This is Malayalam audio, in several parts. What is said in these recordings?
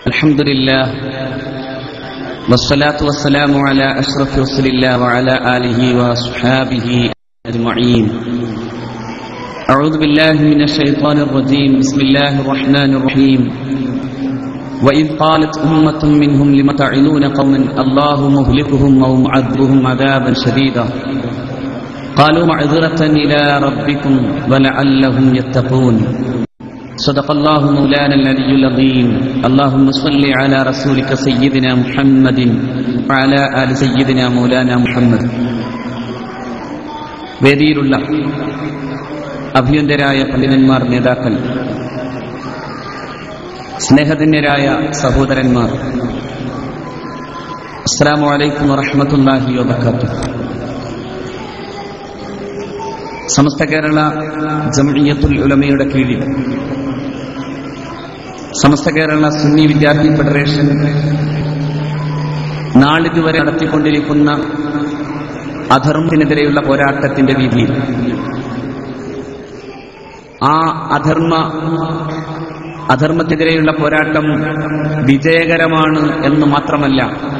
الحمد لله والصلاة والسلام على أشرف رسل الله وعلى آله وأصحابه أجمعين أعوذ بالله من الشيطان الرجيم بسم الله الرحمن الرحيم وإذ قالت أمة منهم لم تعلون قوما الله مهلكهم أو معذبهم عذابا شديدا قالوا معذرة إلى ربكم ولعلهم يتقون صدق الله مولانا العلي العظيم اللهم صل على رسولك سيدنا محمد وعلى آل سيدنا مولانا محمد വേദിയിലുള്ള അഭ്യന്തരായ പണ്ഡിതന്മാർ നേതാക്കൾ സ്നേഹധന്യരായ സഹോദരന്മാർ അസ്സാം വലൈക്കും വറഹമത്തല്ലാഹി വബർക്കാത്തു സമസ്ത കേരള ജംഇയ്യത്തുൽ ഉലമയുടെ കീഴിൽ സമസ്ത കേരള സുന്നി വിദ്യാർത്ഥി ഫെഡറേഷൻ നാളിതുവരെ നടത്തിക്കൊണ്ടിരിക്കുന്ന അധർമ്മത്തിനെതിരെയുള്ള പോരാട്ടത്തിന്റെ രീതിയിൽ ആ അധർമ്മ അധർമ്മത്തിനെതിരെയുള്ള പോരാട്ടം വിജയകരമാണ് എന്ന് മാത്രമല്ല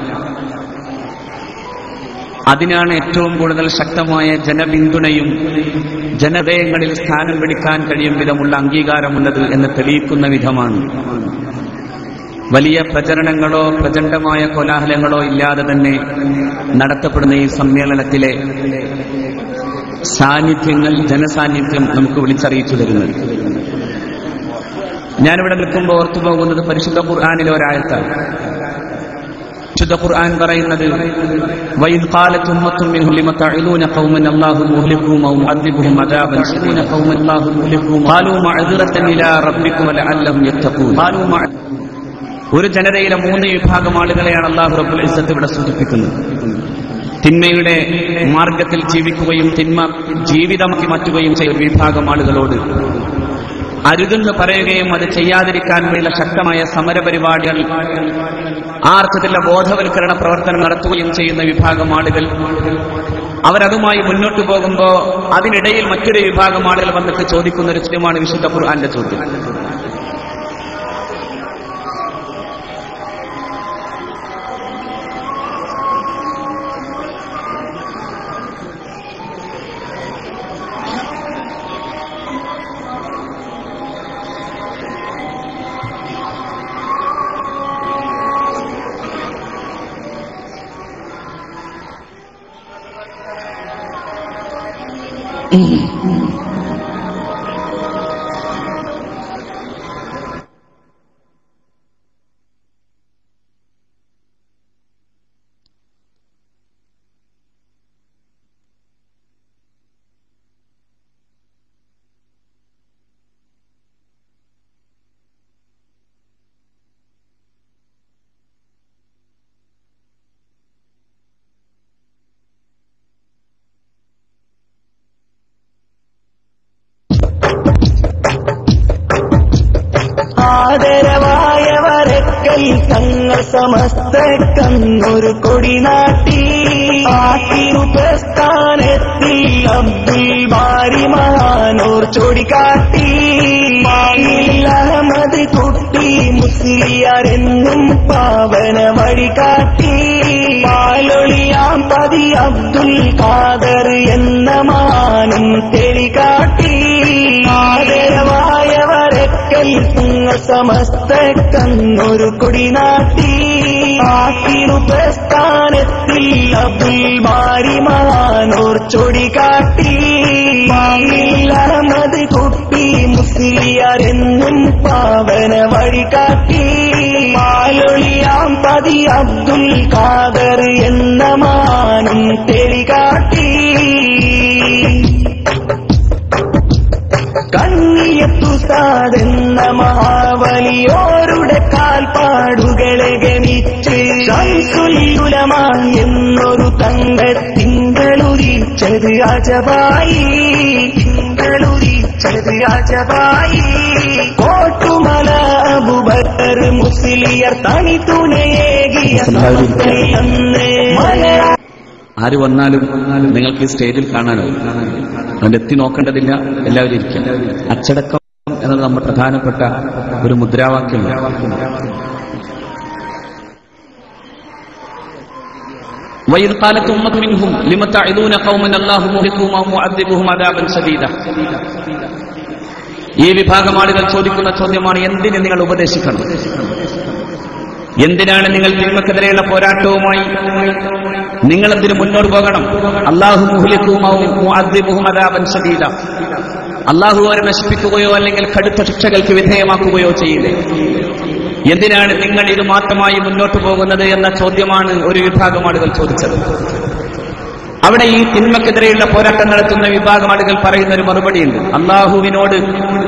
അതിനാണ് ഏറ്റവും കൂടുതൽ ശക്തമായ ജനപിന്തുണയും ജനതയങ്ങളിൽ സ്ഥാനം പിടിക്കാൻ കഴിയും വിധമുള്ള അംഗീകാരമുള്ളത് എന്ന് തെളിയിക്കുന്ന വിധമാണ് വലിയ പ്രചരണങ്ങളോ പ്രചണ്ഡമായ കോലാഹലങ്ങളോ ഇല്ലാതെ തന്നെ നടത്തപ്പെടുന്ന ഈ സമ്മേളനത്തിലെ സാന്നിധ്യങ്ങൾ ജനസാന്നിധ്യം നമുക്ക് വിളിച്ചറിയിച്ചു തരുന്നത് ഞാനിവിടെ നിൽക്കുമ്പോൾ ഓർത്തു പോകുന്നത് പരിശുദ്ധ ഖുർആാനിലെ ഒരായത്താണ് വിശുദ്ധ ഖുർആൻ പറയുന്നത് വൈദ് ഖാലത്ത് ഉമ്മത്തും മിൻഹും ലിമ തഅലൂന ഖൗമൻ അല്ലാഹു മുഹ്ലികുഹും ഔ മുഅദ്ദിബുഹും അദാബൻ ശദീദ ഖൗമൻ അല്ലാഹു മുഹ്ലികുഹും ഖാലൂ മഅ്ദിറത്തൻ ഇലാ റബ്ബിക്കും ലഅല്ലഹും യത്തഖൂൻ ഖാലൂ മഅ ഒരു ജനതയിലെ മൂന്ന് വിഭാഗം ആളുകളെയാണ് അല്ലാഹു റബ്ബുൽ ഇസ്സത്ത് ഇവിടെ സൂചിപ്പിക്കുന്നത് തിന്മയുടെ മാർഗത്തിൽ ജീവിക്കുകയും തിന്മ ജീവിതമാക്കി മാറ്റുകയും ചെയ്യുന്ന ഒരു വിഭാഗം ആളുകളോട് അരുതെന്ന് പറയുകയും അത് ചെയ്യാതിരിക്കാൻ വേണ്ടിയുള്ള ശക്തമായ സമരപരിപാടികൾ ആ അർത്ഥത്തിലുള്ള ബോധവൽക്കരണ പ്രവർത്തനം നടത്തുകയും ചെയ്യുന്ന വിഭാഗം ആളുകൾ അവരതുമായി മുന്നോട്ട് പോകുമ്പോൾ അതിനിടയിൽ മറ്റൊരു വിഭാഗം ആളുകൾ വന്നിട്ട് ചോദിക്കുന്ന ഒരു ചോദ്യമാണ് വിശുദ്ധ ഖുർആന്റെ ചോദ്യം ആദരവായവരക്കൽ തങ്ങൾ സമസ്തക്കന്നൊരു കൊടിനാട്ടി ആക്കിരു പ്രസ്ഥാനത്തിൽ അബ്ദുൽ ബാരി മഹാനൂർ ചൊടികാട്ടി അഹമ്മദ് കുട്ടി മുസ്ലിയാരെന്നും പാവന വഴികാട്ടി പാലൊളിയാം പതി അബ്ദുൽ ഖാദർ എന്ന മാനും തെളികാട്ടി ആദരവായവരക്കൽ നിങ്ങൾ സമസ്തക്കന്നൊരു കൊടിനാട്ടി ആക്കിരു പ്രസ്ഥാനത്തിൽ അബ്ദുൽ ബാരി മഹാനൂർ ചൊടികാട്ടി അഹമ്മദ് കുട്ടി മുസ്ലിയാരെന്നും പാവന വഴികാട്ടി പാലൊളിയാം പതി അബ്ദുൽ ഖാദർ എന്ന മാനും തെളികാട്ടി കണ്ണിയത്തു സാതെന്ന മഹാവലിയോരുടെ കാൽപ്പാടുകളെ ഗണിച്ച് ശംസുലുലമ എന്നൊരു തങ്കത്തിങ്കളുരിച്ചത് അജബായി തിങ്കളുരിച്ചത് അജബായി കോട്ടുമല അബുബക്കർ മുസ്ലിയർ തനി തുണയേകിയ സമസ്തയെന്ന് മലയാ ആര് വന്നാലും നിങ്ങൾക്ക് ഈ സ്റ്റേജിൽ കാണാനോ അതുകൊണ്ട് എത്തി നോക്കേണ്ടതില്ല എല്ലാവരും ഇരിക്കാം അച്ചടക്കം എന്നത് നമ്മുടെ പ്രധാനപ്പെട്ട ഒരു മുദ്രാവാക്യമാണ് وإذ قالت أمة منهم لم تعظون قوما الله مهلكهم أو معذبهم عذابا شديدا ഈ വിഭാഗം ആളുകൾ ചോദിക്കുന്ന ചോദ്യമാണ് എന്തിന് നിങ്ങൾ ഉപദേശിക്കണം എന്തിനാണ് നിങ്ങൾ തിന്മക്കെതിരെയുള്ള പോരാട്ടവുമായി നിങ്ങൾ എന്തിനു മുന്നോട്ട് പോകണം അള്ളാഹു മുഹലിക്കുമാവുംശദീദ അള്ളാഹു അവരെ നശിപ്പിക്കുകയോ അല്ലെങ്കിൽ കടുത്ത ശിക്ഷകൾക്ക് വിധേയമാക്കുകയോ ചെയ്യില്ലേ എന്തിനാണ് നിങ്ങൾ ഇത് മാത്രമായി മുന്നോട്ട് പോകുന്നത് എന്ന ചോദ്യമാണ് ഒരു വിഭാഗം ആളുകൾ ചോദിച്ചത് അവിടെ ഈ തിന്മക്കെതിരെയുള്ള പോരാട്ടം നടത്തുന്ന വിഭാഗം ആളുകൾ പറയുന്ന ഒരു മറുപടിയുണ്ട് അള്ളാഹുവിനോട്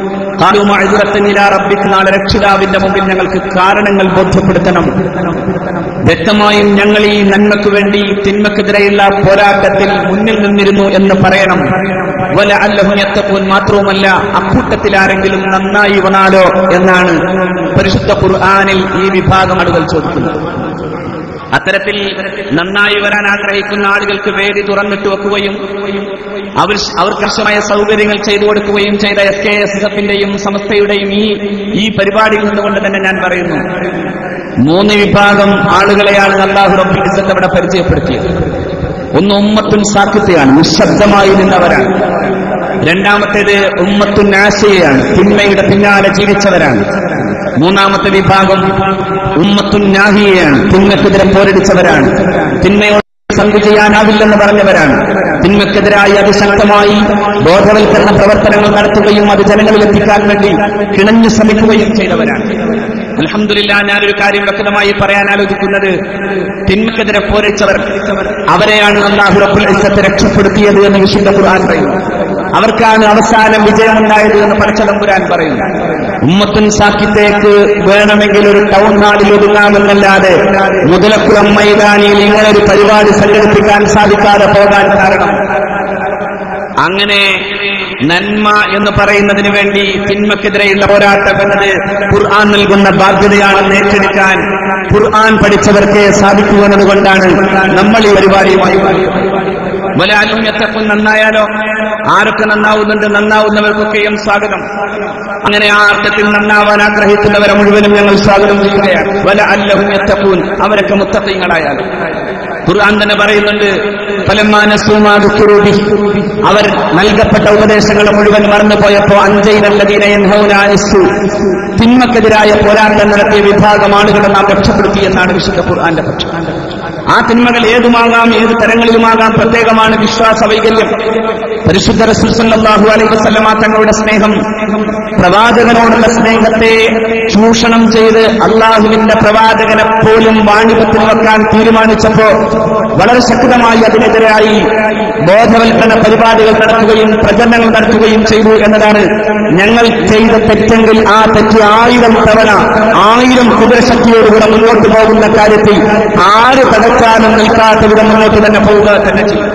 റബ്ബിക്ക് നാളെ രക്ഷിതാവിന്റെ മുമ്പിൽ ഞങ്ങൾക്ക് കാരണങ്ങൾ ബോധ്യപ്പെടുത്തണം വ്യക്തമായും ഞങ്ങൾ ഈ നന്മയ്ക്ക് വേണ്ടി തിന്മക്കെതിരെയുള്ള പോരാട്ടത്തിൽ മുന്നിൽ നിന്നിരുന്നു എന്ന് പറയണം വല അല്ലഹുൻ മാത്രവുമല്ല അക്കൂട്ടത്തിൽ ആരെങ്കിലും നന്നായി വന്നാലോ എന്നാണ് പരിശുദ്ധ ഖുർആാനിൽ ഈ വിഭാഗം ആളുകൾ ചോദിക്കുന്നത് അത്തരത്തിൽ നന്നായി വരാൻ ആഗ്രഹിക്കുന്ന ആളുകൾക്ക് വേദി തുറന്നിട്ട് വെക്കുകയും അവർ അവർക്ക് ആവശ്യമായ സൗകര്യങ്ങൾ ചെയ്തു കൊടുക്കുകയും ചെയ്ത എസ് കെ എസ് എഫിന്റെയും സംസ്ഥയുടെയും ഈ ഈ പരിപാടിയിൽ നിന്നുകൊണ്ട് തന്നെ ഞാൻ പറയുന്നു മൂന്ന് വിഭാഗം ആളുകളെയാണ് അള്ളാഹു റബ്ബിൽ ഇസ്സത്ത് അവിടെ പരിചയപ്പെടുത്തിയത് ഒന്ന് ഉമ്മത്തുൻ സാക്കിത്തയാണ് നിശബ്ദമായി നിന്നവരാണ് രണ്ടാമത്തേത് ഉമ്മത്തുൻ ആശയാണ് തിന്മയുടെ പിന്നാലെ ജീവിച്ചവരാണ് മൂന്നാമത്തെ വിഭാഗം ഉമ്മത്തുൻ നാഹിയയാണ് തിന്മക്കെതിരെ പോരടിച്ചവരാണ് തിന്മയോട് സംഘു ചെയ്യാനാവില്ലെന്ന് പറഞ്ഞവരാണ് തിന്മക്കെതിരായി അതിശക്തമായി ബോധവൽക്കരണ പ്രവർത്തനങ്ങൾ നടത്തുകയും അത് ജനങ്ങളിൽ എത്തിക്കാൻ വേണ്ടി കിണഞ്ഞു ശ്രമിക്കുകയും ചെയ്തവരാണ് അലഹമില്ല ഞാനൊരു കാര്യം വ്യക്തമായി പറയാൻ ആലോചിക്കുന്നത് തിന്മക്കെതിരെ പോരടിച്ചവർ അവരെയാണ് അള്ളാഹു റബ്ബുൽ ഇസ്സത്ത് രക്ഷപ്പെടുത്തിയത് എന്ന് വിശുദ്ധ ഖുർആൻ പറയുന്നു അവർക്കാണ് അവസാനം വിജയമുണ്ടായത് എന്ന് പടച്ചതമ്പുരാൻ പറയുന്നു ഉമ്മത്തുൻ സാക്കിത്തേക്ക് വേണമെങ്കിൽ ഒരു ടൗൺ നാടിൽ ഒതുങ്ങാമെന്നല്ലാതെ മുതലക്കുളം മൈതാനിയിൽ ഇങ്ങനെ ഒരു പരിപാടി സംഘടിപ്പിക്കാൻ സാധിക്കാതെ പോകാൻ കാരണം അങ്ങനെ നന്മ എന്ന് പറയുന്നതിന് വേണ്ടി തിന്മക്കെതിരെയുള്ള പോരാട്ടം എന്നത് ഖുർആൻ നൽകുന്ന ബാധ്യതയാണെന്ന് ഏറ്റെടുക്കാൻ ഖുർആൻ പഠിച്ചവർക്ക് സാധിക്കൂ എന്നതുകൊണ്ടാണ് നമ്മൾ ഈ പരിപാടിയുമായി വലാലും എത്തക്കും നന്നായാലോ ആരൊക്കെ നന്നാവുന്നുണ്ട് നന്നാവുന്നവർക്കൊക്കെയും സ്വാഗതം അങ്ങനെ ആ അർത്ഥത്തിൽ നന്നാവാൻ ആഗ്രഹിക്കുന്നവരെ മുഴുവനും ഞങ്ങൾ സ്വാഗതം ചെയ്യുകയാണ് വല അല്ലഹും എത്തക്കൂൻ അവരൊക്കെ മുത്തക്കങ്ങളായാലും ഖുർആൻ തന്നെ പറയുന്നുണ്ട് ഫലമാനസൂമാതുക്കുറൂബി അവർ നൽകപ്പെട്ട ഉപദേശങ്ങൾ മുഴുവൻ മറന്നുപോയപ്പോ അഞ്ചൈനല്ലതീനയൻഹൗനാനിസ്സു തിന്മക്കെതിരായ പോരാട്ടം നടത്തിയ വിഭാഗം ആളുകളെ നാം രക്ഷപ്പെടുത്തി എന്നാണ് വിശുദ്ധ ഖുർആന്റെ പക്ഷം ആ തിന്മകൾ ഏതുമാകാം ഏത് തരങ്ങളിലുമാകാം പ്രത്യേകമാണ് വിശ്വാസ വൈകല്യം പരിശുദ്ധ റസൂൽ സല്ലല്ലാഹു അലൈഹി വസല്ലമ തങ്ങളുടെ സ്നേഹം പ്രവാചകനോടുള്ള സ്നേഹത്തെ ചൂഷണം ചെയ്ത് അള്ളാഹുവിന്റെ പ്രവാചകനെ പോലും വാണിപത്തിൽ വെക്കാൻ തീരുമാനിച്ചപ്പോ വളരെ ശക്തമായി അതിനെതിരായി ബോധവൽക്കരണ പരിപാടികൾ നടത്തുകയും പ്രചരണങ്ങൾ നടത്തുകയും ചെയ്തു എന്നതാണ് ഞങ്ങൾ ചെയ്ത തെറ്റെങ്കിൽ ആ തെറ്റ് ആയിരം തവണ ആയിരം കുതിരശക്തിയോടുകൂടെ മുന്നോട്ട് പോകുന്ന കാര്യത്തിൽ ആര് തടക്കാനും നിൽക്കാത്ത വിധം മുന്നോട്ട് തന്നെ പോവുക തന്നെ ചെയ്യും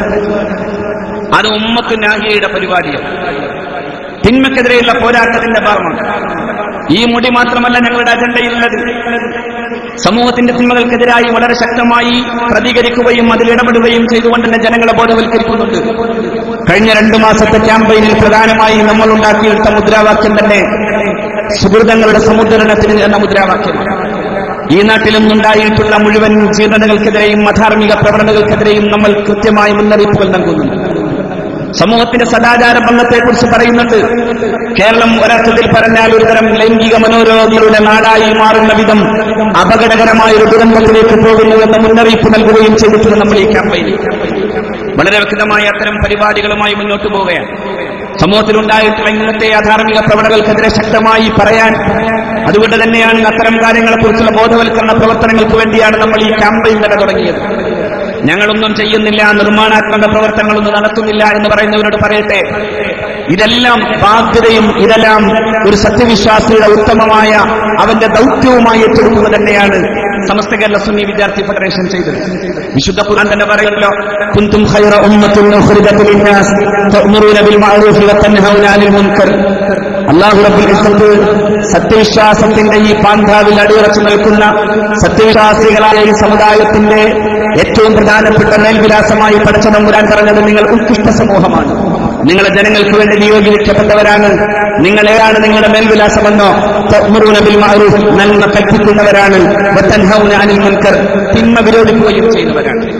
അത് ഉമ്മത്ത് നാഹിയയുടെ പരിപാടിയാണ് തിന്മക്കെതിരെയുള്ള പോരാട്ടത്തിന്റെ ഭാഗമാണ് ഈ മുടി മാത്രമല്ല ഞങ്ങളുടെ അജണ്ടയിലുള്ളത് സമൂഹത്തിന്റെ തിന്മകൾക്കെതിരായി വളരെ ശക്തമായി പ്രതികരിക്കുകയും അതിൽ ഇടപെടുകയും ചെയ്തുകൊണ്ട് തന്നെ ജനങ്ങളെ ബോധവൽക്കരിക്കുന്നുണ്ട് കഴിഞ്ഞ രണ്ടു മാസത്തെ ക്യാമ്പയിനിൽ പ്രധാനമായി നമ്മൾ ഉണ്ടാക്കിയെടുത്ത മുദ്രാവാക്യം തന്നെ സുഹൃതങ്ങളുടെ സമുദ്രണത്തിന് എന്ന മുദ്രാവാക്യം ഈ നാട്ടിൽ നിന്നുണ്ടായിട്ടുള്ള മുഴുവൻ ജീർണതകൾക്കെതിരെയും അധാർമിക പ്രവണതകൾക്കെതിരെയും നമ്മൾ കൃത്യമായി മുന്നറിയിപ്പുകൾ നൽകുന്നുണ്ട് സമൂഹത്തിന്റെ സദാചാര ബന്ധത്തെക്കുറിച്ച് പറയുന്നുണ്ട് കേരളം ഒരർത്ഥത്തിൽ പറഞ്ഞാൽ ഒരുതരം ലൈംഗിക മനോരോഗികളുടെ നാടായി മാറുന്ന വിധം അപകടകരമായ ഒരു ദുരന്തത്തിലേക്ക് പോകുന്നു എന്ന മുന്നറിയിപ്പ് നൽകുകയും ചെയ്തിട്ടുണ്ട് നമ്മൾ ഈ ക്യാമ്പയിനിൽ വളരെ വ്യക്തമായ അത്തരം പരിപാടികളുമായി മുന്നോട്ട് പോവുകയാണ് സമൂഹത്തിലുണ്ടായിട്ടുള്ള ഇന്നത്തെ അധാർമിക പ്രവണതകൾക്കെതിരെ ശക്തമായി പറയാൻ അതുകൊണ്ട് തന്നെയാണ് അത്തരം കാര്യങ്ങളെക്കുറിച്ചുള്ള ബോധവൽക്കരണ പ്രവർത്തനങ്ങൾക്ക് വേണ്ടിയാണ് നമ്മൾ ഈ ക്യാമ്പയിൻ തന്നെ തുടങ്ങിയത് ഞങ്ങളൊന്നും ചെയ്യുന്നില്ല നിർമ്മാണാത്മക പ്രവർത്തനങ്ങളൊന്നും നടത്തുന്നില്ല എന്ന് പറയുന്നവരോട് പറയട്ടെ ഇതെല്ലാം ബാധ്യതയും ഇതെല്ലാം ഒരു സത്യവിശ്വാസിയുടെ ഉത്തമമായ അവന്റെ ദൗത്യവുമായി ഏറ്റെടുക്കുക തന്നെയാണ് സമസ്ത കേരള സുന്നി വിദ്യാർത്ഥി ഫെഡറേഷൻ ചെയ്തത് വിശുദ്ധ ഖുർആൻ തന്നെ പറയുമല്ലോ കുന്തും ഖൈറ ഉമ്മത്തുൻ ഉഖ്രിജത് ലിന്നാസ് തഅ്മുറൂന ബിൽ മഅറൂഫി വതൻഹൗന അനിൽ മുൻകർ അല്ലാഹു റബ്ബുൽ ഇസ്സത്ത് സത്യവിശ്വാസത്തിന്റെ ഈ പാന്താവിൽ അടിയുറച്ചു നിൽക്കുന്ന സത്യവിശ്വാസികളായ ഈ സമുദായത്തിന്റെ ഏറ്റവും പ്രധാനപ്പെട്ട മേൽവിലാസമായി പഠിച്ച നമ്പുരാൻ പറഞ്ഞത് നിങ്ങൾ ഉത്കൃഷ്ട സമൂഹമാണ് നിങ്ങളെ ജനങ്ങൾക്ക് വേണ്ടി നിയോഗിക്കപ്പെട്ടവരാണ് നിങ്ങൾ ഏതാണ് നിങ്ങളുടെ മേൽവിലാസമെന്നോ തഅ്മുറൂന ബിൽ മഅറൂഫ് നന്മ കൽപ്പിക്കുന്നവരാണ് വതൻഹൗന അനിൽ മുൻകർ തിന്മ വിരോധിക്കുകയും ചെയ്യുന്നവരാണ്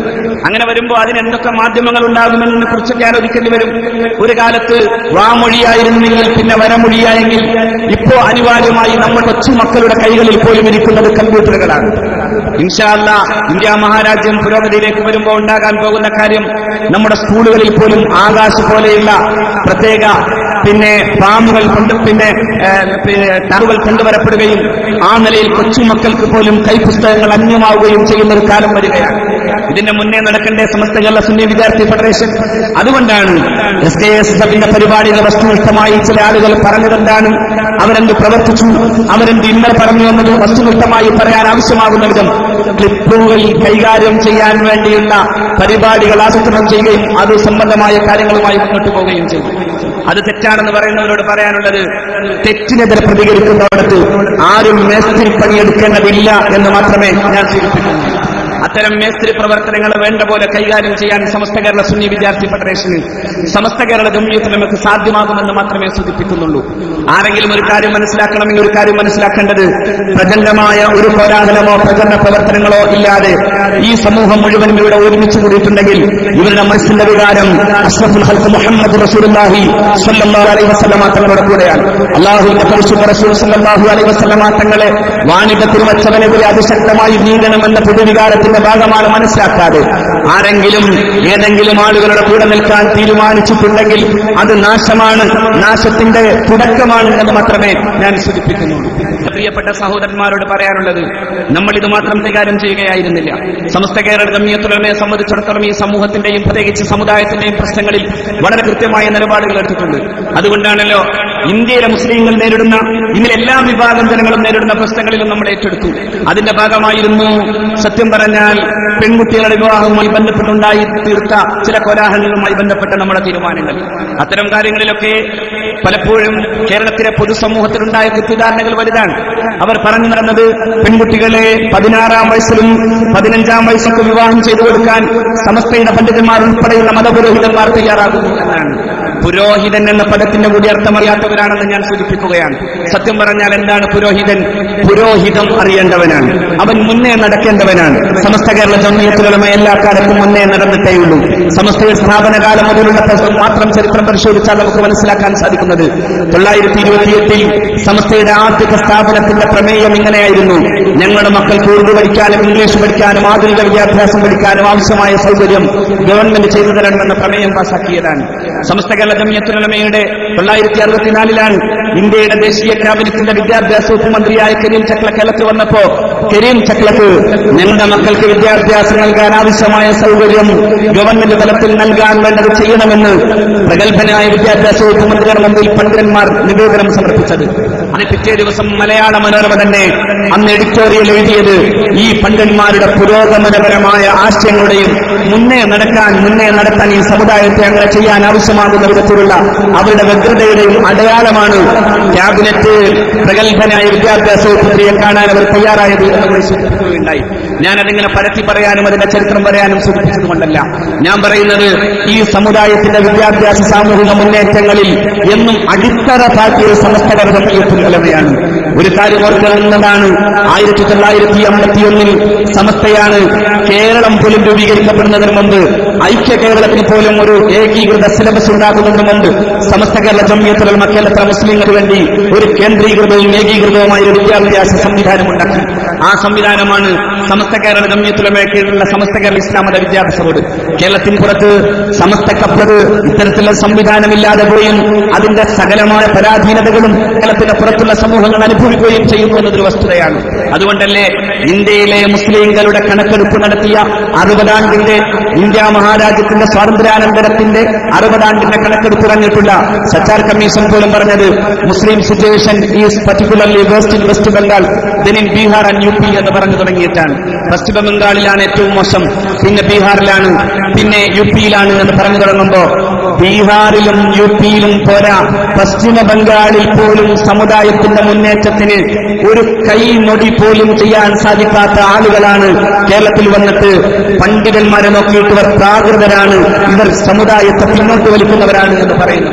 അങ്ങനെ വരുമ്പോൾ അതിന് എന്തൊക്കെ മാധ്യമങ്ങൾ ഉണ്ടാകുമെന്നതിനെ കുറിച്ചൊക്കെ ആലോചിക്കേണ്ടി വരും ഒരു കാലത്ത് വാമൊഴിയായിരുന്നെങ്കിൽ പിന്നെ വരമൊഴിയായെങ്കിൽ ഇപ്പോ അനിവാര്യമായി നമ്മുടെ കൊച്ചുമക്കളുടെ കൈകളിൽ പോലും ഇരിക്കുന്നത് കമ്പ്യൂട്ടറുകളാണ് ഇൻഷാല്ല ഇന്ത്യ മഹാരാജ്യം പുരോഗതിയിലേക്ക് വരുമ്പോൾ ഉണ്ടാകാൻ പോകുന്ന കാര്യം നമ്മുടെ സ്കൂളുകളിൽ പോലും ആകാശ് പോലെയുള്ള പ്രത്യേക പിന്നെ ഫാമുകൾ കൊണ്ട് പിന്നെ ഏഹ്, പിന്നെ ടാബുകൾ കൊണ്ടുവരപ്പെടുകയും ആ നിലയിൽ കൊച്ചുമക്കൾക്ക് പോലും കൈപുസ്തകങ്ങൾ അന്യമാവുകയും ചെയ്യുന്ന ഒരു കാലം വരികയാണ് ഇതിന്റെ മുന്നേ നടക്കേണ്ട സമസ്ത കേരള സുന്നി വിദ്യാർത്ഥി ഫെഡറേഷൻ അതുകൊണ്ടാണ് എസ് കെ എസ് എഫിന്റെ പരിപാടികൾ വസ്തുനിഷ്ഠമായി ചില ആളുകൾ പറഞ്ഞതെന്താണ് അവരെന്ത് പ്രവർത്തിച്ചു അവരെന്ത് ഇന്നലെ പറഞ്ഞു എന്നത് വസ്തുനിഷ്ഠമായി പറയാൻ ആവശ്യമാകുന്ന വിധം ക്ലിപ്പുകൾ കൈകാര്യം ചെയ്യാൻ വേണ്ടിയുള്ള പരിപാടികൾ ആസൂത്രണം ചെയ്യുകയും അത് സംബന്ധമായ കാര്യങ്ങളുമായി മുന്നോട്ട് പോവുകയും ചെയ്തു അത് തെറ്റാണെന്ന് പറയുന്നവരോട് പറയാനുള്ളത് തെറ്റിനെതിരെ പ്രതികരിക്കുന്നവർക്ക് ആരും മേസ്തിരി പണിയെടുക്കേണ്ടതില്ല എന്ന് മാത്രമേ ഞാൻ സൂചിപ്പിക്കുന്നു അത്തരം മേസ്ത്രി പ്രവർത്തനങ്ങൾ വേണ്ട പോലെ കൈകാര്യം ചെയ്യാൻ സമസ്ത കേരള സുന്നി വിദ്യാർത്ഥി ഫെഡറേഷന് സമസ്ത കേരള ജമ്മിയത്തിൽ നമുക്ക് സാധ്യമാകുമെന്ന് മാത്രമേ സൂചിപ്പിക്കുന്നുള്ളൂ ആരെങ്കിലും ഒരു കാര്യം മനസ്സിലാക്കണമെങ്കിൽ ഒരു കാര്യം മനസ്സിലാക്കേണ്ടത് പ്രചണ്ഡമായ ഒരു കോലാഹലമോ പ്രചരണ പ്രവർത്തനങ്ങളോ ഇല്ലാതെ ഈ സമൂഹം മുഴുവനും ഇവിടെ ഒരുമിച്ച് കൂടിയിട്ടുണ്ടെങ്കിൽ ഇവരുടെ മനസ്സിന്റെ വികാരം അഷ്റഫുൽ ഹൽക്ക് മുഹമ്മദ് റസൂലുള്ളാഹി സ്വല്ലല്ലാഹു അലൈഹി വസല്ലമ തങ്ങളുടെ കൂടെയാണ് അള്ളാഹുവിന്റെ പരിശുദ്ധ റസൂൽ സ്വല്ലല്ലാഹു അലൈഹി വസല്ലമ തങ്ങളെ വാണിഭത്തിൽ വച്ചവനെതിരെ അതിശക്തമായി നീങ്ങണമെന്ന പൊതുവികാരത്തിന്റെ ഭാഗമാണ് മനസ്സിലാക്കാതെ ആരെങ്കിലും ഏതെങ്കിലും ആളുകളുടെ കൂടെ നിൽക്കാൻ തീരുമാനിച്ചിട്ടുണ്ടെങ്കിൽ അത് നാശമാണ് നാശത്തിന്റെ തുടക്കമാണ് എന്ന് മാത്രമേ ഞാൻ സൂചിപ്പിക്കുന്നുള്ളൂ പ്രിയപ്പെട്ട സഹോദരന്മാരോട് പറയാനുള്ളത് നമ്മൾ ഇത് മാത്രം കൈകാര്യം ചെയ്യുകയായിരുന്നില്ല സമസ്ത കേരള ഗമ്യത്തുലമയെ സംബന്ധിച്ചിടത്തോളം ഈ സമൂഹത്തിന്റെയും പ്രത്യേകിച്ച് സമുദായത്തിന്റെയും പ്രശ്നങ്ങളിൽ വളരെ കൃത്യമായ നിലപാടുകൾ എടുത്തിട്ടുണ്ട് അതുകൊണ്ടാണല്ലോ ഇന്ത്യയിലെ മുസ്ലിങ്ങൾ നേരിടുന്ന ഇന്നലെ എല്ലാ വിഭാഗം ജനങ്ങളും നേരിടുന്ന പ്രശ്നങ്ങളിലും നമ്മൾ ഏറ്റെടുത്തു അതിന്റെ ഭാഗമായിരുന്നു സത്യം പറഞ്ഞാൽ പെൺകുട്ടികളുടെ വിവാഹവുമായി ബന്ധപ്പെട്ടുണ്ടായി തീർത്ത ചില കോലാഹലങ്ങളുമായി ബന്ധപ്പെട്ട നമ്മുടെ തീരുമാനങ്ങൾ അത്തരം കാര്യങ്ങളിലൊക്കെ പലപ്പോഴും കേരളത്തിലെ പൊതുസമൂഹത്തിലുണ്ടായ തെറ്റിദ്ധാരണകൾ വലുതാണ് അവർ പറഞ്ഞു നടന്നത് പെൺകുട്ടികളെ പതിനാറാം വയസ്സിലും പതിനഞ്ചാം വയസ്സൊക്കെ വിവാഹം ചെയ്തു കൊടുക്കാൻ സമസ്തയുടെ പണ്ഡിതന്മാർ ഉൾപ്പെടെയുള്ള മതപുരോഹിതന്മാർ തയ്യാറാകുന്നു എന്നാണ് പുരോഹിതൻ എന്ന പദത്തിന്റെ കൂടി അർത്ഥമറിയാത്തവരാണെന്ന് ഞാൻ സൂചിപ്പിക്കുകയാണ് സത്യം പറഞ്ഞാൽ എന്താണ് പുരോഹിതൻ പുരോഹിതം അറിയേണ്ടവനാണ് അവൻ മുന്നേ നടക്കേണ്ടവനാണ് സമസ്ത കേരള ജമ്മിയത്തിലുള്ള എല്ലാ കാലത്തും മുന്നേ നടന്നിട്ടേയുള്ളൂ സമസ്തയുടെ സ്ഥാപന കാലം മുതലുള്ള പ്രശ്നം മാത്രം ചരിത്രം പരിശോധിച്ചാൽ നമുക്ക് മനസ്സിലാക്കാൻ സാധിക്കുന്നത് തൊള്ളായിരത്തി ഇരുപത്തിയെട്ടിൽ സമസ്തയുടെ ആദ്യത്തെ സ്ഥാപനത്തിന്റെ പ്രമേയം ഇങ്ങനെയായിരുന്നു ഞങ്ങളുടെ മക്കൾക്ക് ഉറുദു പഠിക്കാനും ഇംഗ്ലീഷ് പഠിക്കാനും ആധുനിക വിദ്യാഭ്യാസം പഠിക്കാനും ആവശ്യമായ സൗകര്യം ഗവൺമെന്റ് ചെയ്തു തരണമെന്ന പ്രമേയം പാസാക്കിയതാണ് സമസ്ത കേരള ജമിയത്തുലമയുടെ തൊള്ളായിരത്തി അറുപത്തിനാലിലാണ് ഇന്ത്യയുടെ ദേശീയ ക്യാബിനറ്റിന്റെ വിദ്യാഭ്യാസ വകുപ്പ് മന്ത്രിയായ കരീം ചക്ല കേരളത്തിൽ വന്നപ്പോ കരീം ചക്ലക്ക് ഞങ്ങളുടെ മക്കൾക്ക് വിദ്യാഭ്യാസം നൽകാൻ ആവശ്യമായ സൗകര്യം ഗവൺമെന്റ് തലത്തിൽ നൽകാൻ വേണ്ടത് ചെയ്യണമെന്ന് പ്രഗത്ഭനായ വിദ്യാഭ്യാസ വകുപ്പ് മന്ത്രിയുടെ മുമ്പിൽ പണ്ഡിതന്മാർ നിവേദനം സമർപ്പിച്ചത് അത് പിറ്റേ ദിവസം മലയാള മനോരമ തന്നെ അന്ന് എഡിറ്റോറിയൽ എഴുതിയത് ഈ പണ്ഡിതന്മാരുടെ പുരോഗമനപരമായ ആശയങ്ങളുടെയും മുന്നേ നടക്കാൻ മുന്നേ നടത്താൻ ഈ സമുദായത്തെ അങ്ങനെ ചെയ്യാൻ ആവശ്യമാകുന്ന വിധത്തിലുള്ള അവരുടെ വ്യഗ്രതയുടെയും അടയാളമാണ് ക്യാബിനറ്റ് പ്രഗത്ഭനായ വിദ്യാഭ്യാസ മന്ത്രിയെ കാണാൻ അവർ തയ്യാറായത് എന്ന് കൂടി സൂചിപ്പിക്കുകയുണ്ടായി ഞാനതിങ്ങനെ പരത്തി പറയാനും അതിന്റെ ചരിത്രം പറയാനും സൂചിപ്പിച്ചതുകൊണ്ടല്ല ഞാൻ പറയുന്നത് ഈ സമുദായത്തിന്റെ വിദ്യാഭ്യാസ സാമൂഹിക മുന്നേറ്റങ്ങളിൽ എന്നും അടിത്തറ താഴ്ത്തിയ സമസ്തകരമാണ് ഒരു കാര്യം ഓർക്കുന്നതാണ് ആയിരത്തി തൊള്ളായിരത്തി അമ്പത്തിയൊന്നിൽ സമസ്തയാണ് കേരളം പോലും രൂപീകരിക്കപ്പെടുന്നതിന് മുമ്പ് ഐക്യ കേരളത്തിന് പോലും ഒരു ഏകീകൃത സിലബസ് ഉണ്ടാകുന്നതിന് മുമ്പ് സമസ്ത കേരള ജമ്മിയത്തുൽ കേരളത്തിലെ മുസ്ലിങ്ങൾക്ക് വേണ്ടി ഒരു കേന്ദ്രീകൃതവും ഏകീകൃതവുമായ ഒരു വിദ്യാഭ്യാസ സംവിധാനം ഉണ്ടാക്കി ആ സംവിധാനമാണ് സമസ്ത കേരള ജമ്മിയത്തുലമയെ കീഴിലുള്ള സമസ്ത കേരള ഇസ്ലാം മത വിദ്യാഭ്യാസ ബോർഡ് കേരളത്തിന് പുറത്ത് സമസ്തക്കപ്പുറത്ത് ഇത്തരത്തിലുള്ള സംവിധാനമില്ലാതെ പോയും അതിന്റെ സകലമായ പരാധീനതകളും കേരളത്തിന്റെ പുറത്തുള്ള സമൂഹങ്ങൾ അനുഭവിക്കുകയും ചെയ്യുന്നു എന്നതൊരു വസ്തുതയാണ് അതുകൊണ്ടല്ലേ ഇന്ത്യയിലെ മുസ്ലിങ്ങളുടെ കണക്കെടുപ്പ് നടത്തിയ അറുപതാണ്ടിന്റെ ഇന്ത്യ മഹാരാജ്യത്തിന്റെ സ്വാതന്ത്ര്യാനന്തരത്തിന്റെ അറുപതാണ്ടിന്റെ കണക്കെടുപ്പ് പറഞ്ഞിട്ടുള്ള സച്ചാർ കമ്മീഷൻ പോലും പറഞ്ഞത് Muslim situation is particularly worst in West Bengal then in Bihar and U P എന്ന് പറഞ്ഞു തുടങ്ങിയിട്ടാണ് പശ്ചിമ ബംഗാളിലാണ് ഏറ്റവും മോശം പിന്നെ ബീഹാറിലാണ് പിന്നെ യു പിയിലാണ് എന്ന് പറഞ്ഞു തുടങ്ങുമ്പോ ബീഹാറിലും യു പിയിലും പോരാ പശ്ചിമ ബംഗാളിൽ പോലും സമുദായത്തിന്റെ മുന്നേറ്റത്തിന് ഒരു കൈ നൊടി പോലും ചെയ്യാൻ സാധിക്കാത്ത ആളുകളാണ് കേരളത്തിൽ വന്നിട്ട് പണ്ഡിതന്മാരെ നോക്കിയിട്ട് ഇവർ പ്രാകൃതരാണ് ഇവർ സമുദായത്തെ പിന്നോട്ട് വലിക്കുന്നവരാണ് എന്ന് പറയുന്നത്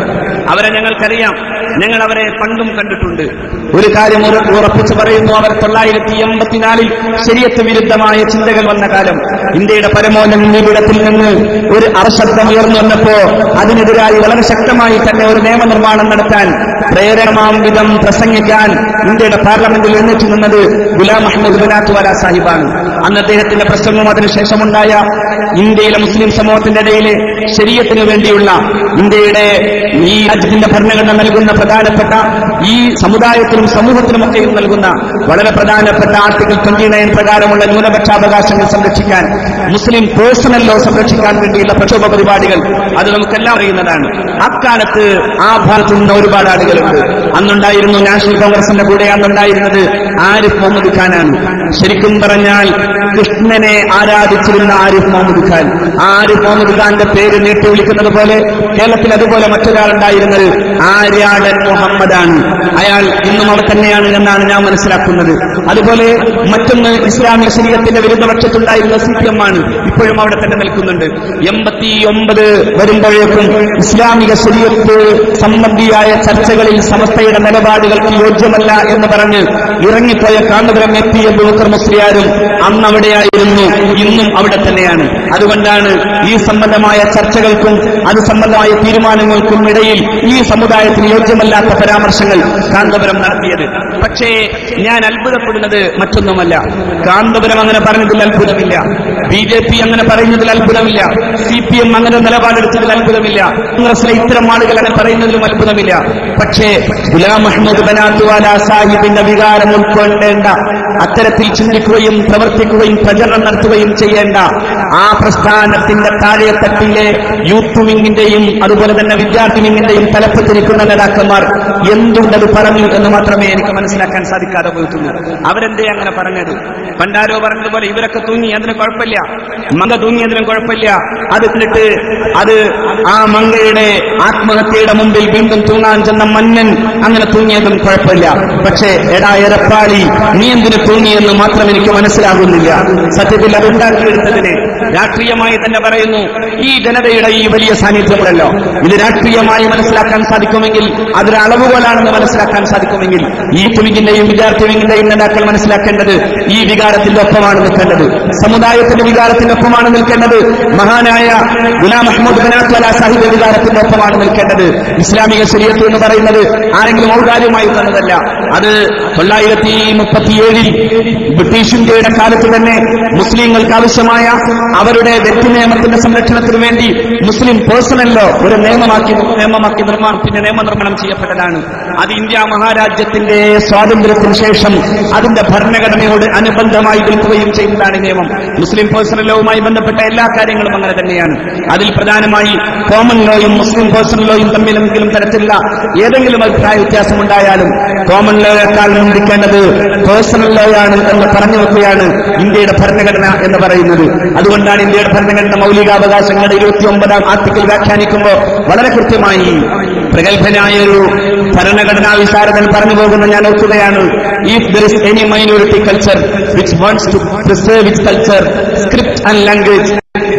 അവരെ ഞങ്ങൾക്കറിയാം ഞങ്ങൾ അവരെ പണ്ടും കണ്ടിട്ടുണ്ട് ഒരു കാര്യം ഉറ- ഉറപ്പിച്ചു പറയുന്നു അവർ തൊള്ളായിരത്തി എൺപത്തിനാലിൽ ശരിയത്ത് വിരുദ്ധമായ ചിന്തകൾ വന്ന കാലം ഇന്ത്യയുടെ പരമോന്നത നിബിടത്തിൽ നിന്ന് ഒരു അറശബ്ദം ഉയർന്നു വന്നപ്പോ അതിനെതിരായി വളരെ ശക്തമായി തന്നെ ഒരു നിയമനിർമ്മാണം നടത്താൻ പ്രേരണമാം വിധം പ്രസംഗിക്കാൻ ഇന്ത്യയുടെ പാർലമെന്റിൽ എഴുന്നേറ്റ് നിന്നത് ഗുലാം അഹമ്മദ് ബിനാത്തുവാല സാഹിബാണ് അന്ന് അദ്ദേഹത്തിന്റെ പ്രസംഗവും അതിനുശേഷമുണ്ടായ ഇന്ത്യയിലെ മുസ്ലിം സമൂഹത്തിന്റെ ഇടയിലെ ശരീരത്തിന് വേണ്ടിയുള്ള ഇന്ത്യയുടെ ഈ രാജ്യത്തിന്റെ ഭരണഘടന നൽകുന്ന പ്രധാനപ്പെട്ട ഈ സമുദായത്തിനും സമൂഹത്തിനുമൊക്കെയും നൽകുന്ന വളരെ പ്രധാനപ്പെട്ട ആർട്ടിക്കിൾ ട്വന്റി നയൻ പ്രകാരമുള്ള ന്യൂനപക്ഷാവകാശങ്ങൾ സംരക്ഷിക്കാൻ മുസ്ലിം പേഴ്സണൽ ലോ സംരക്ഷിക്കാൻ വേണ്ടിയുള്ള പ്രക്ഷോഭ പരിപാടികൾ അത് നമുക്കെല്ലാം അറിയുന്നതാണ് അക്കാലത്ത് ആ ഭാഗത്തു നിന്ന് ഒരുപാട് ആളുകളുണ്ട് അന്നുണ്ടായിരുന്നു നാഷണൽ കോൺഗ്രസിന്റെ കൂടെ അന്നുണ്ടായിരുന്നത് ആരിഫ് മുഹമ്മദ് ഖാനാണ് ശരിക്കും പറഞ്ഞാൽ കൃഷ്ണനെ ആരാധിച്ചിരുന്ന ആരിഫ് മുഹമ്മദ് ഖാൻ ആ ആരിഫ് മുഹമ്മദ് ഖാന്റെ പേര് നീട്ടി വിളിക്കുന്നത് പോലെ കേരളത്തിൽ അതുപോലെ മറ്റൊരാളുണ്ടായിരുന്നത് ആര്യാടൻ മുഹമ്മദാണ് അയാൾ ഇന്നും അവിടെ തന്നെയാണ് എന്നാണ് ഞാൻ മനസ്സിലാക്കുന്നത് അതുപോലെ മറ്റൊന്ന് ഇസ്ലാമിക ശരീരത്തിന്റെ വിരുദ്ധപക്ഷത്തുണ്ടായിരുന്ന സി പി എം ആണ് ഇപ്പോഴും അവിടെ തന്നെ നിൽക്കുന്നുണ്ട് എൺപത്തി ഒമ്പത് വരുമ്പോഴേക്കും ഇസ്ലാമിക ശരീരത്ത് സംബന്ധിയായ ചർച്ചകളിൽ സമസ്തയുടെ നിലപാടുകൾക്ക് യോജ്യമല്ല എന്ന് പറഞ്ഞ് ഇറങ്ങിപ്പോയ കാന്തപുരം എ പി അബൂബക്കർ മുസ്ലിയാരും അന്ന് അവിടെയായിരുന്നു ഇന്നും അവിടെ തന്നെയാണ് അതുകൊണ്ടാണ് ഈ സംബന്ധമായ ചർച്ചകൾക്കും അത് സംബന്ധമായ തീരുമാനങ്ങൾക്കും ഇടയിൽ ഈ സമുദായത്തിന് യോജ്യമല്ലാത്ത പരാമർശങ്ങൾ കാന്തപുരം നടത്തിയത് പക്ഷേ ഞാൻ അത്ഭുതപ്പെടുന്നത് മറ്റൊന്നുമല്ല കാന്തപുരം അങ്ങനെ പറഞ്ഞതിൽ അത്ഭുതമില്ല ബി ജെ പി അങ്ങനെ പറയുന്നതിൽ അത്ഭുതമില്ല സി പി എം അങ്ങനെ നിലപാടെടുത്തതിൽ അത്ഭുതമില്ല കോൺഗ്രസിലെ ഇത്തരം ആളുകൾ അങ്ങനെ പറയുന്നതിലും അത്ഭുതമില്ല പക്ഷേ ഗുലാം അഹമ്മദ് ബനാത്തുവാല സാഹിബിന്റെ വികാരം ഉൾക്കൊള്ളേണ്ട അത്തരത്തിൽ ചിന്തിക്കുകയും പ്രവർത്തിക്കുകയും പ്രചരണം നടത്തുകയും ചെയ്യേണ്ട ആ പ്രസ്ഥാനത്തിന്റെ താഴെത്തട്ടിലെ യൂത്ത് വിങ്ങിന്റെയും അതുപോലെ തന്നെ വിദ്യാർത്ഥി വിങ്ങിന്റെയും തലപ്പത്തിരിക്കുന്ന നേതാക്കന്മാർ എന്തുണ്ടത് പറഞ്ഞു എന്ന് മാത്രമേ എനിക്ക് മനസ്സിലാക്കാൻ സാധിക്കാതെ പോയിട്ടുള്ളൂ അവരെന്തേ അങ്ങനെ പറഞ്ഞത് പണ്ടാരോ പറഞ്ഞതുപോലെ ഇവരൊക്കെ തൂങ്ങി അതിന് കുഴപ്പമില്ല മങ്ക തൂങ്ങിയതിനും കുഴപ്പമില്ല അത് എന്നിട്ട് അത് ആ മങ്കയുടെ ആത്മഹത്യയുടെ മുമ്പിൽ വീണ്ടും തൂങ്ങാൻ ചെന്ന മന്നൻ അങ്ങനെ തൂങ്ങിയതും കുഴപ്പമില്ല പക്ഷേ എടാ എരപ്പാളി നീ എന്തിനു തൂങ്ങിയെന്ന് മാത്രം എനിക്ക് മനസ്സിലാകുന്നില്ല സത്യത്തിൽ അത് ഉണ്ടാക്കിയെടുത്തതിന് രാഷ്ട്രീയമായി തന്നെ പറയുന്നു ഈ ജനതയുടെ ഈ വലിയ സാന്നിധ്യമുണ്ടല്ലോ ഇത് രാഷ്ട്രീയമായി മനസ്സിലാക്കാൻ സാധിക്കുമെങ്കിൽ അതൊരു അളവുകോലാണെന്ന് മനസ്സിലാക്കാൻ സാധിക്കുമെങ്കിൽ ഈ തുണികിന്റെയും വിദ്യാർത്ഥി വിങ്ങിന്റെയും നേതാക്കൾ മനസ്സിലാക്കേണ്ടത് ഈ വികാരത്തിന്റെ ഒപ്പമാണ് നിൽക്കേണ്ടത് സമുദായത്തിന്റെ വികാരത്തിന്റെ ഒപ്പമാണ് നിൽക്കേണ്ടത് മഹാനായ ഗുലാം അഹമ്മദ് ബനാത്വല സാഹിബ് വികാരത്തിന്റെ ഒപ്പമാണ് നിൽക്കേണ്ടത് ഇസ്ലാമിക ശരീരത്ത് എന്ന് പറയുന്നത് ആരെങ്കിലും ഔദാര്യമായി തന്നതല്ല അത് തൊള്ളായിരത്തി മുപ്പത്തിയേഴിൽ ബ്രിട്ടീഷ് ഇന്ത്യയുടെ കാലത്ത് തന്നെ മുസ്ലിങ്ങൾക്ക് ആവശ്യമായ അവരുടെ വ്യക്തി നിയമത്തിന്റെ സംരക്ഷണത്തിന് വേണ്ടി മുസ്ലിം പേഴ്സണൽ ലോ ഒരു നിയമമാക്കി നിയമമാക്കി നിർമ്മാണം പിന്നെ നിയമനിർമ്മാണം ചെയ്യപ്പെട്ടതാണ് അത് ഇന്ത്യ മഹാരാജ്യത്തിന്റെ സ്വാതന്ത്ര്യത്തിന് ശേഷം അതിന്റെ ഭരണഘടനയോട് അനുബന്ധമായി നിൽക്കുകയും ചെയ്യുന്നതാണ് ഈ നിയമം മുസ്ലിം പേഴ്സണൽ ലോവുമായി ബന്ധപ്പെട്ട എല്ലാ കാര്യങ്ങളും അങ്ങനെ തന്നെയാണ് അതിൽ പ്രധാനമായി കോമൺ ലോയും മുസ്ലിം പേഴ്സണൽ ലോയും തമ്മിൽ എന്തെങ്കിലും തരത്തിലുള്ള ഏതെങ്കിലും അഭിപ്രായ വ്യത്യാസം ഉണ്ടായാലും കോമൺ ലോയേക്കാൾ മുന്തിക്കേണ്ടത് പേഴ്സണൽ ലോയാണ് എന്ന് പറഞ്ഞു വെക്കുകയാണ് ഇന്ത്യയുടെ ഭരണഘടന എന്ന് പറയുന്നത് അതുകൊണ്ടാണ് ഇന്ത്യയുടെ ഭരണഘടന മൗലികാവകാശങ്ങളുടെ ഇരുപത്തി ഒമ്പതാം ആർട്ടിക്കിൾ വ്യാഖ്യാനിക്കുമ്പോൾ വളരെ കൃത്യമായി പ്രഗത്ഭനായ ഒരു ഭരണഘടനാ വിശാരദൻ പറഞ്ഞു പോകുന്ന ഞാൻ ഓർക്കുകയാണ് if there is any minority culture which wants to preserve it culture script and language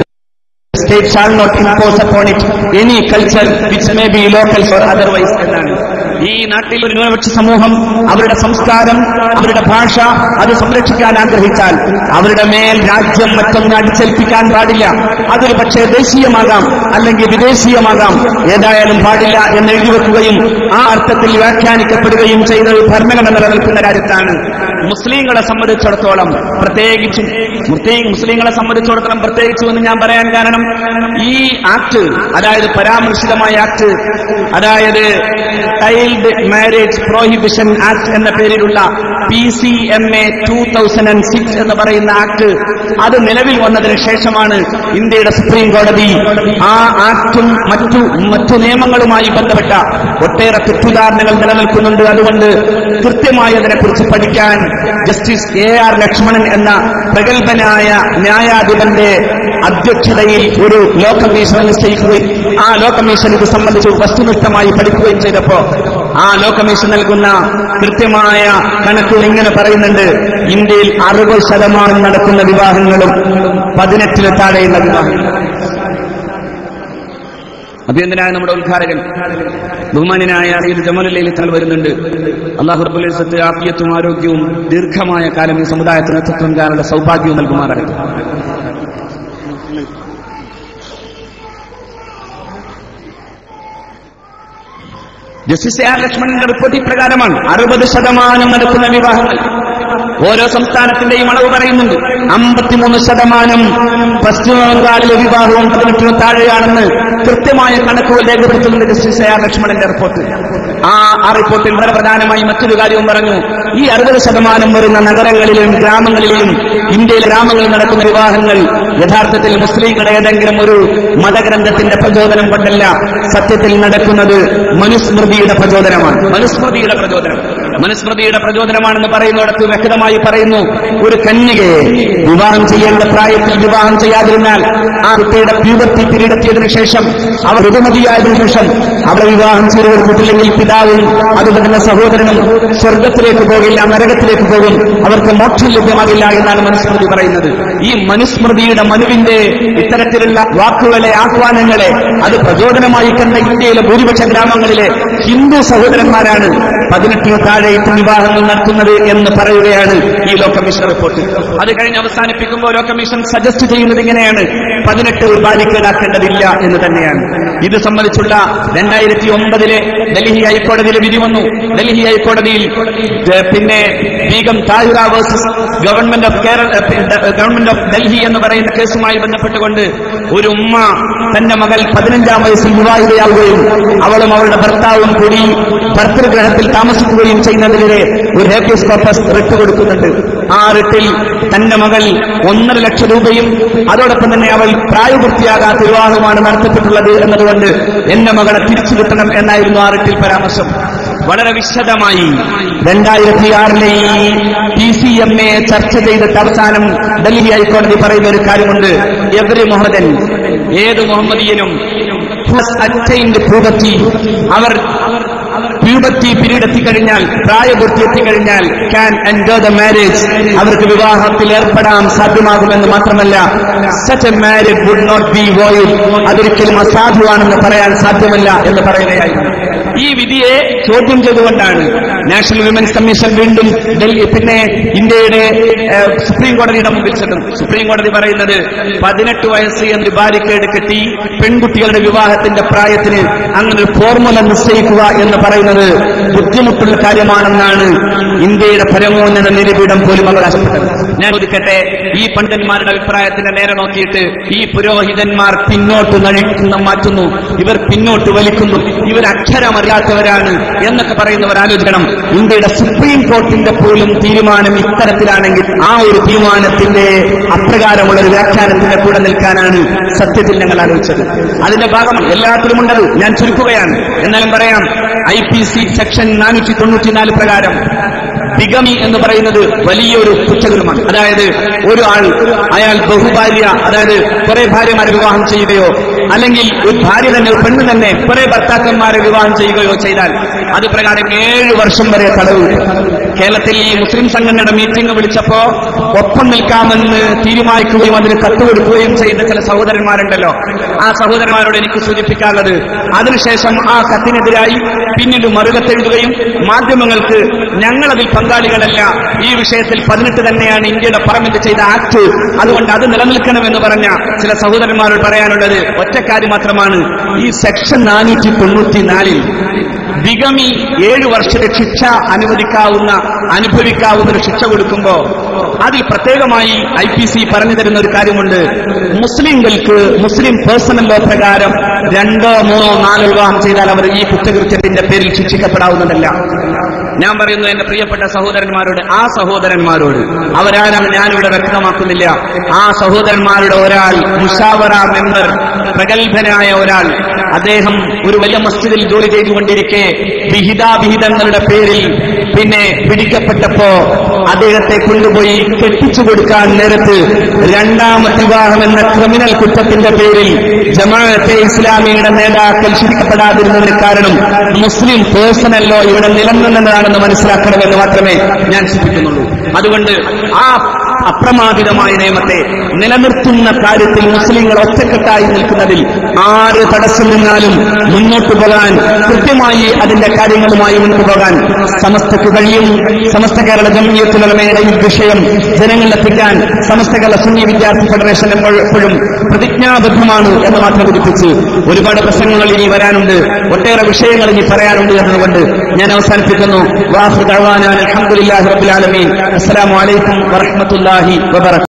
state shall not impose upon it any culture which may be local or otherwise എന്നാണ് ഈ നാട്ടിൽ ഒരു ന്യൂനപക്ഷ സമൂഹം അവരുടെ സംസ്കാരം അവരുടെ ഭാഷ അത് സംരക്ഷിക്കാൻ ആഗ്രഹിച്ചാൽ അവരുടെ മേൽ രാജ്യം മറ്റൊന്ന് അടിച്ചേൽപ്പിക്കാൻ പാടില്ല അതൊരു പക്ഷേ ദേശീയമാകാം അല്ലെങ്കിൽ വിദേശീയമാകാം ഏതായാലും പാടില്ല എന്ന് എഴുതി വെക്കുകയും ആ അർത്ഥത്തിൽ വ്യാഖ്യാനിക്കപ്പെടുകയും ചെയ്ത ഒരു ഭരണഘടന നിലനിൽക്കുന്ന രാജ്യത്താണ് മുസ്ലിങ്ങളെ സംബന്ധിച്ചിടത്തോളം പ്രത്യേകിച്ചും മുസ്ലിം മുസ്ലിങ്ങളെ സംബന്ധിച്ചിടത്തോളം പ്രത്യേകിച്ചു എന്ന് ഞാൻ പറയാൻ കാരണം ഈ ആക്ട് അതായത് പരാമർശിതമായ ആക്ട് അതായത് ചൈൽഡ് മാരേജ് പ്രോഹിബിഷൻ ആക്ട് എന്ന പേരിലുള്ള P C M A two thousand and six എന്ന് പറയുന്ന ആക്ട് അത് നിലവിൽ വന്നതിന് ശേഷമാണ് ഇന്ത്യയുടെ സുപ്രീം കോടതി ആ ആക്ടും മറ്റു മറ്റു നിയമങ്ങളുമായി ബന്ധപ്പെട്ട ഒട്ടേറെ തെറ്റുധാരണകൾ നിലനിൽക്കുന്നുണ്ട് അതുകൊണ്ട് കൃത്യമായി അതിനെക്കുറിച്ച് പഠിക്കാൻ ജസ്റ്റിസ് എ ആർ ലക്ഷ്മണൻ എന്ന പ്രഗത്ഭനായ ന്യായാധിപന്റെ അധ്യക്ഷതയിൽ ഒരു ലോ കമ്മീഷൻ നിശ്ചയിക്കുകയും ആ ലോ കമ്മീഷൻ ഇത് സംബന്ധിച്ച് വസ്തുനിഷ്ഠമായി പഠിക്കുകയും ചെയ്തപ്പോ ആ ലോ കമ്മീഷൻ നൽകുന്ന കൃത്യമായ കണക്കുകൾ ഇങ്ങനെ പറയുന്നുണ്ട് ഇന്ത്യയിൽ അറുപത് ശതമാനം നടക്കുന്ന വിവാഹങ്ങളും പതിനെട്ടിന് താഴെയുള്ള വിവാഹങ്ങൾ അഭിനന്ദനായ നമ്മുടെ ഉദ്ഘാടകൻ ബഹുമാനായ സയ്യിദ് ജമലുല്ലയിൽ തങ്ങൾ വരുന്നുണ്ട് അള്ളാഹു റബ്ബുൽ ഇസ്സത്ത് ആഫിയത്തും ആരോഗ്യവും ദീർഘമായ കാലം ഈ സമുദായത്തിന് നേതൃത്വം കാനുള്ള സൗഭാഗ്യവും നൽകുമാറാകട്ടെ ജസ്റ്റിസ് ആർ ലക്ഷ്മണന്റെ റിപ്പോർട്ട് ഇപ്രകാരമാണ് അറുപത് ശതമാനം നടക്കുന്ന വിവാഹങ്ങൾ ഓരോ സംസ്ഥാനത്തിന്റെയും അളവ് പറയുന്നുണ്ട് അമ്പത്തിമൂന്ന് ശതമാനം പശ്ചിമ ബംഗാളിലെ വിവാഹവും പതിനെട്ടിനും താഴെയാണെന്ന് കൃത്യമായ കണക്കുകൾ രേഖപ്പെടുത്തുന്നുണ്ട് ജസ്റ്റിസ് ആർ ലക്ഷ്മണന്റെ റിപ്പോർട്ട് ആ ആ റിപ്പോർട്ടിൽ വളരെ പ്രധാനമായി മറ്റൊരു കാര്യവും പറഞ്ഞു ഈ അറുപത് ശതമാനം വരുന്ന നഗരങ്ങളിലെയും ഗ്രാമങ്ങളിലെയും ഇന്ത്യയിലെ ഗ്രാമങ്ങളിൽ നടക്കുന്ന വിവാഹങ്ങൾ യഥാർത്ഥത്തിൽ മുസ്ലിങ്ങളുടെ ഏതെങ്കിലും ഒരു മതഗ്രന്ഥത്തിന്റെ പ്രചോദനം കൊണ്ടല്ല സത്യത്തിൽ നടക്കുന്നത് മനുസ്മൃതിയുടെ പ്രചോദനമാണ് മനുസ്മൃതിയുടെ പ്രചോദനം മനുസ്മൃതിയുടെ പ്രചോദനമാണെന്ന് പറയുന്നിടത്ത് വ്യക്തമായി പറയുന്നു ഒരു കന്യകയെ വിവാഹം ചെയ്യേണ്ട പ്രായത്തിൽ വിവാഹം ചെയ്യാതിരുന്നാൽ ആ കുട്ടിയുടെ പ്യൂബർത്തി പിരീഡെത്തിയതിനു ശേഷം അവർ ഋതുമതിയായതിനു ശേഷം അവളെ വിവാഹം ചെയ്ത് കൊടുത്തിട്ടില്ലെങ്കിൽ പിതാവും അതുപോലെ തന്നെ സഹോദരനും സ്വർഗത്തിലേക്ക് പോകില്ല നരകത്തിലേക്ക് പോകും അവർക്ക് മോക്ഷം ലഭ്യമാകില്ല എന്നാണ് മനുസ്മൃതി പറയുന്നത് ഈ മനുസ്മൃതിയുടെ മനുവിന്റെ ഇത്തരത്തിലുള്ള വാക്കുകളെ ആഹ്വാനങ്ങളെ അത് പ്രചോദനമായി കണ്ട ഇന്ത്യയിലെ ഭൂരിപക്ഷ ഗ്രാമങ്ങളിലെ ഹിന്ദു സഹോദരന്മാരാണ് പതിനെട്ടിന് താഴെ ഇത്തരം വിവാഹങ്ങൾ നടത്തുന്നത് എന്ന് പറയുകയാണ് ഈ ലോ കമ്മീഷൻ റിപ്പോർട്ട് അത് കഴിഞ്ഞ് അവസാനിപ്പിക്കുമ്പോൾ ലോ കമ്മീഷൻ സജസ്റ്റ് ചെയ്യുന്നത് ഇങ്ങനെയാണ് പതിനെട്ട് ബാലിക്കേടാക്കേണ്ടതില്ല എന്ന് തന്നെയാണ് ഇത് സംബന്ധിച്ചുള്ള രണ്ടായിരത്തി ഒമ്പതിലെ ഡൽഹി ഹൈക്കോടതിയിലെ വിധി വന്നു ഡൽഹി ഹൈക്കോടതിയിൽ ഏഹ്, പിന്നെ Begum Tahira versus government of Kerala government of Delhi എന്ന് പറയുന്ന കേസുമായി ബന്ധപ്പെട്ടുകൊണ്ട് ഒരു ഉമ്മ തന്റെ മകൾ പതിനഞ്ചാം വയസ്സിൽ വിവാഹിതയാവുകയും അവളും അവളുടെ ഭർത്താവും കൂടി ഭർത്തൃഗ്രഹത്തിൽ താമസിക്കുകയും ചെയ്യുന്നതിനെതിരെ ഒരു ഹേപ്പിയസ് കോർപ്പസ് റിട്ട് കൊടുക്കുന്നുണ്ട് ആ റിട്ടിൽ തന്റെ മകൾ ഒന്നര ലക്ഷം രൂപയും അതോടൊപ്പം തന്നെ അവൾ പ്രായപൂർത്തിയാകാത്ത വിവാഹമാണ് നടത്തപ്പെട്ടുള്ളത് എന്നതുകൊണ്ട് എന്റെ മകളെ തിരിച്ചു കിട്ടണം എന്നായിരുന്നു ആ റിട്ടിൽ പരാമർശം വളരെ വിശദമായി രണ്ടായിരത്തി ആറിലെ ഈ ടി സി എം എ ചർച്ച ചെയ്തിട്ട് അവസാനം ഡൽഹി ഹൈക്കോടതി പറയുന്ന ഒരു കാര്യമുണ്ട് എവരി മുഹമ്മദൻ ഏത് മുഹമ്മദീയനും അറ്റൈൻഡ് പൂബത്തി അവർ പ്യൂബത്തി പീരീഡ് എത്തിക്കഴിഞ്ഞാൽ പ്രായപൂർത്തി എത്തിക്കഴിഞ്ഞാൽ ക്യാൻ എൻജോ ദ മാരേജ് അവർക്ക് വിവാഹത്തിൽ ഏർപ്പെടാൻ സാധ്യമാകുമെന്ന് മാത്രമല്ല such a marriage would not be void അതൊരിക്കലും അസാധുവാണെന്ന് പറയാൻ സാധ്യമല്ല എന്ന് പറയുകയായിരുന്നു ഈ വിധിയെ ചോദ്യം ചെയ്തുകൊണ്ടാണ് നാഷണൽ വിമൻസ് കമ്മീഷൻ വീണ്ടും ഡൽഹി പിന്നെ ഇന്ത്യയുടെ ഏഹ്, സുപ്രീം കോടതിയുടെ മുമ്പിൽ ചെല്ലും സുപ്രീം കോടതി പറയുന്നത് പതിനെട്ട് വയസ്സ് എന്ന് ബാരിക്കേഡ് കെട്ടി പെൺകുട്ടികളുടെ വിവാഹത്തിന്റെ പ്രായത്തിന് അങ്ങനെ ഒരു ഫോർമുല നിശ്ചയിക്കുക എന്ന് പറയുന്നത് ബുദ്ധിമുട്ടുള്ള കാര്യമാണെന്നാണ് ഇന്ത്യയുടെ പരമോന്നത നിരപീഠം പോലും അവകാശപ്പെട്ടത് ഞാൻ ചോദിക്കട്ടെ ഈ പണ്ഡിതന്മാരുടെ അഭിപ്രായത്തിന്റെ നേരെ നോക്കിയിട്ട് ഈ പുരോഹിതന്മാർ പിന്നോട്ട് നഴിക്കുന്ന മാറ്റുന്നു ഇവർ പിന്നോട്ട് വലിക്കുന്നു ഇവർ അക്ഷരമറിയാത്തവരാണ് എന്നൊക്കെ പറയുന്നവർ ആലോചിക്കണം ഇന്ത്യയുടെ സുപ്രീം കോർട്ടിന്റെ പോലും തീരുമാനം ഇത്തരത്തിലാണെങ്കിൽ ആ ഒരു തീരുമാനത്തിന്റെ അപ്രകാരമുള്ള ഒരു വ്യാഖ്യാനത്തിന്റെ കൂടെ നിൽക്കാനാണ് സത്യത്തിൽ ഞങ്ങൾ ആലോചിച്ചത് അതിന്റെ ഭാഗം എല്ലാത്തിലും ഉണ്ടത് ഞാൻ ചുരുക്കുകയാണ് എന്നാലും പറയാം ഐ പി സി സെക്ഷൻ നാനൂറ്റി തൊണ്ണൂറ്റിനാല് പ്രകാരം ബിഗമി എന്ന് പറയുന്നത് വലിയൊരു കുറ്റകൃതമാണ് അതായത് ഒരു ആൾ അയാൾ ബഹുഭാര്യ അതായത് കുറെ ഭാര്യമാരെ വിവാഹം ചെയ്യുകയോ അല്ലെങ്കിൽ ഒരു ഭാര്യ തന്നെ ഒരു പെണ്ണ് തന്നെ കുറെ ഭർത്താക്കന്മാരെ വിവാഹം ചെയ്യുകയോ ചെയ്താൽ അത് പ്രകാരം ഏഴ് വർഷം വരെ തടവ് കേരളത്തിൽ ഈ മുസ്ലിം സംഘടനയുടെ മീറ്റിംഗ് വിളിച്ചപ്പോ ഒപ്പം നിൽക്കാമെന്ന് തീരുമാനിക്കുകയും അതിന് കത്ത് കൊടുക്കുകയും ചെയ്ത ചില സഹോദരന്മാരുണ്ടല്ലോ ആ സഹോദരന്മാരോട് എനിക്ക് സൂചിപ്പിക്കാനുള്ളത് അതിനുശേഷം ആ കത്തിനെതിരായി പിന്നീട് മറുകത്തെഴുതുകയും മാധ്യമങ്ങൾക്ക് ഞങ്ങളതിൽ പങ്കാളികളല്ല ഈ വിഷയത്തിൽ പതിനെട്ട് തന്നെയാണ് ഇന്ത്യയുടെ പാർലമെന്റ് ചെയ്ത ആക്ട് അതുകൊണ്ട് അത് നിലനിൽക്കണമെന്ന് പറഞ്ഞ ചില സഹോദരന്മാരോട് പറയാനുള്ളത് ഒറ്റക്കാര്യം മാത്രമാണ് ഈ സെക്ഷൻ നാനൂറ്റി തൊണ്ണൂറ്റിനാലിൽ ബിഗമി ഏഴു വർഷത്തെ ശിക്ഷ അനുവദിക്കാവുന്ന അനുഭവിക്കാവുന്ന ഒരു ശിക്ഷ കൊടുക്കുമ്പോ അതിൽ പ്രത്യേകമായി ഐ പി സി പറഞ്ഞു തരുന്ന ഒരു കാര്യമുണ്ട് മുസ്ലിങ്ങൾക്ക് മുസ്ലിം പേഴ്സണൽ ലോ പ്രകാരം രണ്ടോ മൂന്നോ നാലോ വിവാഹം ചെയ്താൽ അവർ ഈ കുറ്റകൃത്യത്തിന്റെ പേരിൽ ശിക്ഷിക്കപ്പെടാവുന്നതല്ല ഞാൻ പറയുന്നു എന്റെ പ്രിയപ്പെട്ട സഹോദരന്മാരോട് ആ സഹോദരന്മാരോട് അവരാരാണ് ഞാനിവിടെ വ്യക്തമാക്കുന്നില്ല ആ സഹോദരന്മാരുടെ ഒരാൾ മുഷാവറ മെമ്പർ പ്രഗത്ഭനായ ഒരാൾ അദ്ദേഹം ഒരു വലിയ മസ്ജിദിൽ ജോലി ചെയ്തുകൊണ്ടിരിക്കെ വിഹിതാവിഹിതങ്ങളുടെ പേരിൽ പിന്നെ പിടിക്കപ്പെട്ടപ്പോ അദ്ദേഹത്തെ കൊണ്ടുപോയി കെട്ടിച്ചു കൊടുക്കാൻ നേരത്ത് രണ്ടാമത്തെ വിവാഹം എന്ന ക്രിമിനൽ കുറ്റത്തിന്റെ പേരിൽ ജമാഅത്തെ ഇസ്ലാമിയുടെ നേതാക്കൾ ശിക്ഷിക്കപ്പെടാതിരുന്നതിന് കാരണം മുസ്ലിം പേഴ്സണൽ ലോ ഇവിടെ നിലനിന്നതാണെന്ന് മനസ്സിലാക്കണമെന്ന് മാത്രമേ ഞാൻ സൂചിപ്പിക്കുന്നുള്ളൂ അതുകൊണ്ട് ആ അപ്രമാദിതമായ നിയമത്തെ നിലനിർത്തുന്ന കാര്യത്തിൽ മുസ്ലിങ്ങൾ ഒറ്റക്കെട്ടായി നിൽക്കുന്നതിൽ ആറ് തടസ്സം നിന്നാലും മുന്നോട്ട് പോകാൻ കൃത്യമായി അതിന്റെ കാര്യങ്ങളുമായി മുന്നോട്ട് പോകാൻ സമസ്തക്ക് കഴിയും സമസ്ത കേരള ജമീയത്തുലമയുടെ ഈ വിഷയം ജനങ്ങളിലെത്തിക്കാൻ സമസ്ത കേരള സുന്നി വിദ്യാർത്ഥി ഫെഡറേഷൻ എപ്പോഴും പ്രതിജ്ഞാബദ്ധമാണ് എന്ന് മാത്രം വിധിപ്പിച്ച് ഒരുപാട് പ്രസംഗങ്ങൾ ഇനി വരാനുണ്ട് ഒട്ടേറെ വിഷയങ്ങൾ ഇനി പറയാനുണ്ട് എന്നതുകൊണ്ട് ഞാൻ അവസാനിപ്പിക്കുന്നു വാഹു തഴവാനാൻ അലഹമുല്ലാഹി റബുലാലമീൻ അസ്സലാമു അലൈക്കും വറഹമത്തുല്ലാഹി വബറ